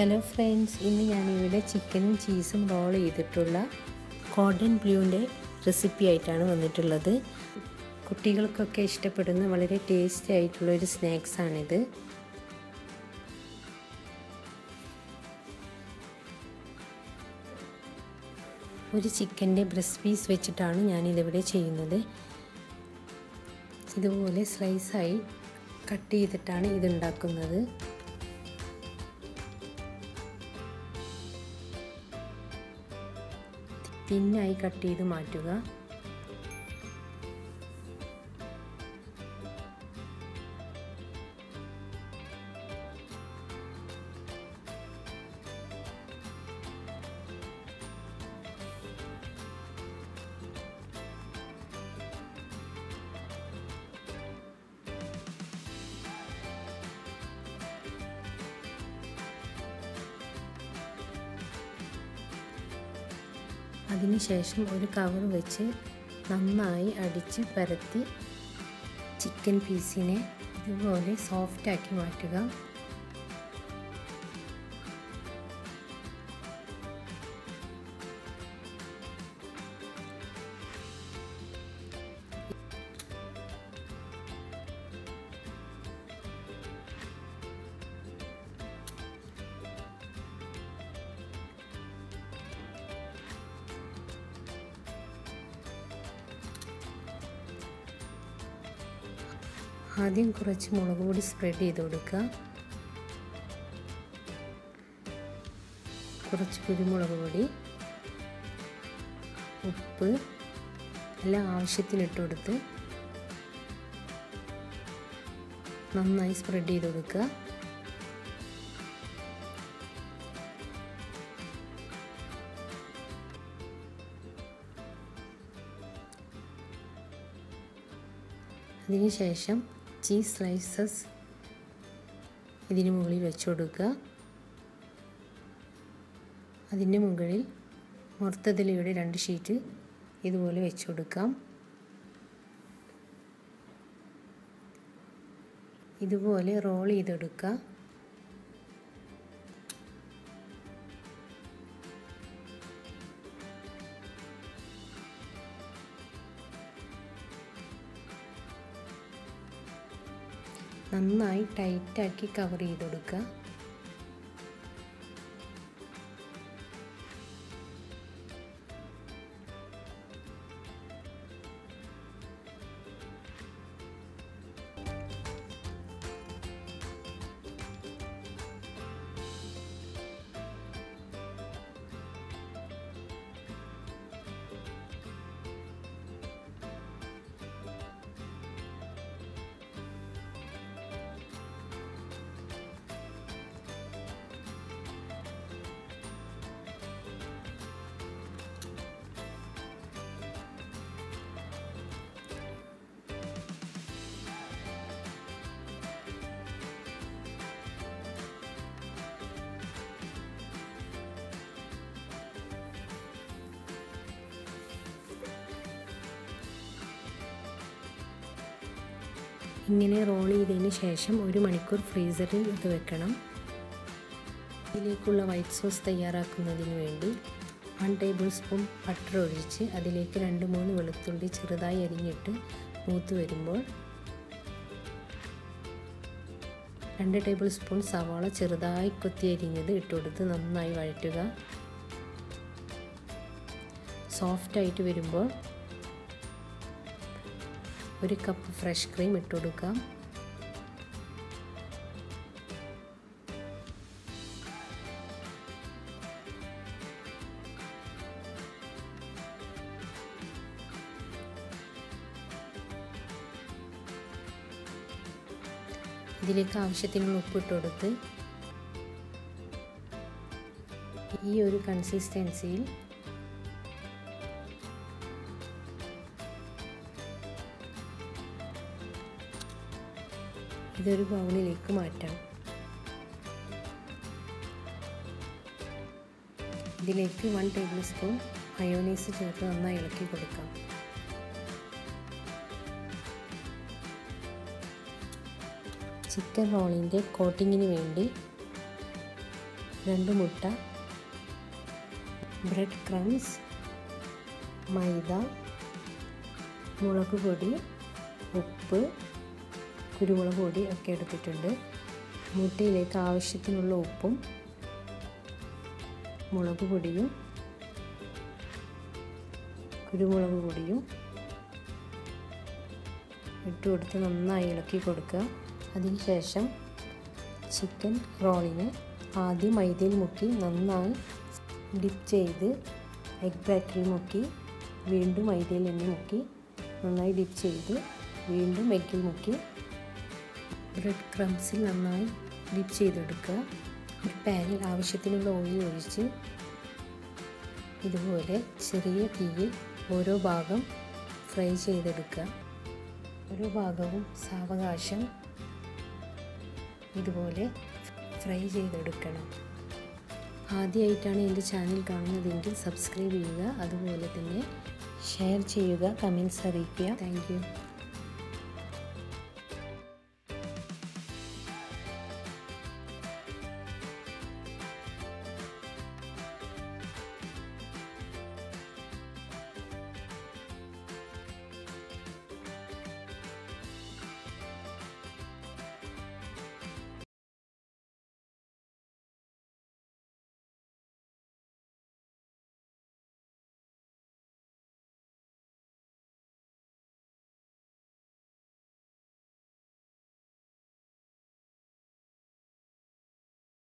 hello friends ഇന്ന് ഞാനിവിടെ ചിക്കനും ചീസും റോൾ ചെയ്തിട്ടുള്ള കോട്ടൺ ബ്ലൂവിൻ്റെ റെസിപ്പി ആയിട്ടാണ് വന്നിട്ടുള്ളത് കുട്ടികൾക്കൊക്കെ ഇഷ്ടപ്പെടുന്ന വളരെ ടേസ്റ്റി ആയിട്ടുള്ള ഒരു സ്നാക്സാണിത് ഒരു ചിക്കൻ്റെ ബ്രസ്റ്റ് പീസ് വെച്ചിട്ടാണ് ഞാനിതിവിടെ ചെയ്യുന്നത് ഇതുപോലെ സ്ലൈസായി കട്ട് ചെയ്തിട്ടാണ് ഇതുണ്ടാക്കുന്നത് തിന്നായി കട്ട് ചെയ്ത് മാറ്റുക അതിനുശേഷം ഒരു കവർ വെച്ച് നന്നായി അടിച്ച് പരത്തി ചിക്കൻ പീസിനെ ഇതുപോലെ സോഫ്റ്റാക്കി മാറ്റുക ആദ്യം കുറച്ച് മുളക് പൊടി സ്പ്രെഡ് ചെയ്ത് കൊടുക്കുക കുറച്ച് കുരുമുളക് പൊടി ഉപ്പ് എല്ലാം ആവശ്യത്തിന് ഇട്ട് കൊടുത്ത് നന്നായി സ്പ്രെഡ് ചെയ്ത് കൊടുക്കുക അതിനുശേഷം ചീസ് സ്ലൈസസ് ഇതിന് മുകളിൽ വെച്ച് കൊടുക്കുക അതിൻ്റെ മുകളിൽ മുർത്തതലിയുടെ രണ്ട് ഷീറ്റ് ഇതുപോലെ വെച്ച് കൊടുക്കാം ഇതുപോലെ റോൾ ചെയ്തെടുക്കുക നന്നായി ടൈറ്റാക്കി കവർ ചെയ്ത് കൊടുക്കുക ഇങ്ങനെ റോൾ ചെയ്തതിന് ശേഷം ഒരു മണിക്കൂർ ഫ്രീസറിൽ ഇത് വെക്കണം ഇതിലേക്കുള്ള വൈറ്റ് സോസ് തയ്യാറാക്കുന്നതിന് വേണ്ടി വൺ ടേബിൾ സ്പൂൺ ബട്ടർ ഒഴിച്ച് അതിലേക്ക് രണ്ട് മൂന്ന് വെളുത്തുള്ളി ചെറുതായി അരിഞ്ഞിട്ട് മൂത്ത് വരുമ്പോൾ രണ്ട് ടേബിൾ സ്പൂൺ സവാള ചെറുതായി കൊത്തി അരിഞ്ഞത് ഇട്ടുകൊടുത്ത് നന്നായി വഴറ്റുക സോഫ്റ്റായിട്ട് വരുമ്പോൾ ഒരു കപ്പ് ഫ്രഷ് ക്രീം ഇട്ട് കൊടുക്കാം ഇതിലേക്ക് ആവശ്യത്തിനുള്ള ഉപ്പിട്ട് കൊടുത്ത് ഈ ഒരു കൺസിസ്റ്റൻസിയിൽ ഇതൊരു ബൗളിലേക്ക് മാറ്റാം ഇതിലേക്ക് വൺ ടേബിൾ സ്പൂൺ മയോണൈസ് ചേർത്ത് നന്നായി ഇളക്കി കൊടുക്കാം ചിക്കൻ റോളിൻ്റെ കോട്ടിങ്ങിന് വേണ്ടി രണ്ട് മുട്ട ബ്രെഡ് ക്രംസ് മൈദ മുളക് പൊടി ഉപ്പ് കുരുമുളക് പൊടി ഒക്കെ എടുത്തിട്ടുണ്ട് മുട്ടയിലേക്ക് ആവശ്യത്തിനുള്ള ഉപ്പും മുളക് പൊടിയും കുരുമുളക് പൊടിയും ഇട്ട് കൊടുത്ത് നന്നായി ഇളക്കി കൊടുക്കുക അതിനുശേഷം ചിക്കൻ റോളിനെ ആദ്യം മൈദയിൽ മുക്കി നന്നായി ഡിപ്പ് ചെയ്ത് എഗ് ബാറ്ററിൽ മുക്കി വീണ്ടും മൈദയിൽ എണ്ണ മുക്കി നന്നായി ഡിപ്പ് ചെയ്ത് വീണ്ടും എഗ്ഗിൽ മുക്കി ബ്രെഡ് ക്രംസിൽ നന്നായി ഡിപ്പ് ചെയ്തെടുക്കുക ഒരു പാനിൽ ആവശ്യത്തിനുള്ള ഓയിൽ ഒഴിച്ച് ഇതുപോലെ ചെറിയ തീയിൽ ഓരോ ഭാഗം ഫ്രൈ ചെയ്തെടുക്കുക ഓരോ ഭാഗവും സാവകാശം ഇതുപോലെ ഫ്രൈ ചെയ്തെടുക്കണം ആദ്യമായിട്ടാണ് എൻ്റെ ചാനൽ കാണുന്നതെങ്കിൽ സബ്സ്ക്രൈബ് ചെയ്യുക അതുപോലെ തന്നെ ഷെയർ ചെയ്യുക കമൻസ് അറിയിക്കുക താങ്ക്